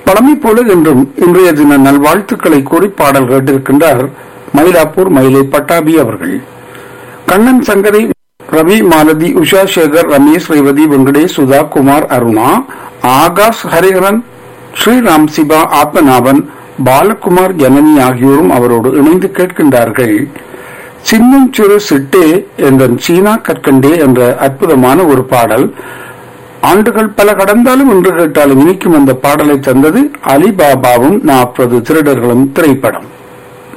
பழமை போல என்றும் இன்றைய தின நல்வாழ்த்துக்களை கூறி பாடல் கேட்டிருக்கின்றார் மயிலாப்பூர் மயிலை பட்டாபி அவர்கள் கண்ணன் சங்கரை ரவி மாலதி உஷா சேகர் ரமேஷ் ரேவதி வெங்கடேஷ் சுதா குமார் அருணா ஆகாஷ் ஹரிஹரன் ஸ்ரீராம் சிவா ஆத்மநாபன் பாலகுமார் ஜனனி ஆகியோரும் அவரோடு இணைந்து கேட்கின்றார்கள் சின்னம் சிறு சிட்டே என்ற சீனா கற்கண்டே என்ற அற்புதமான ஒரு பாடல் ஆண்டுகள் பல கடந்தாலும் இன்று கேட்டாலும் இனிக்கும் அந்த பாடலை தந்தது அலிபாபாவும் நாற்பது திருடர்களும் திரைப்படம்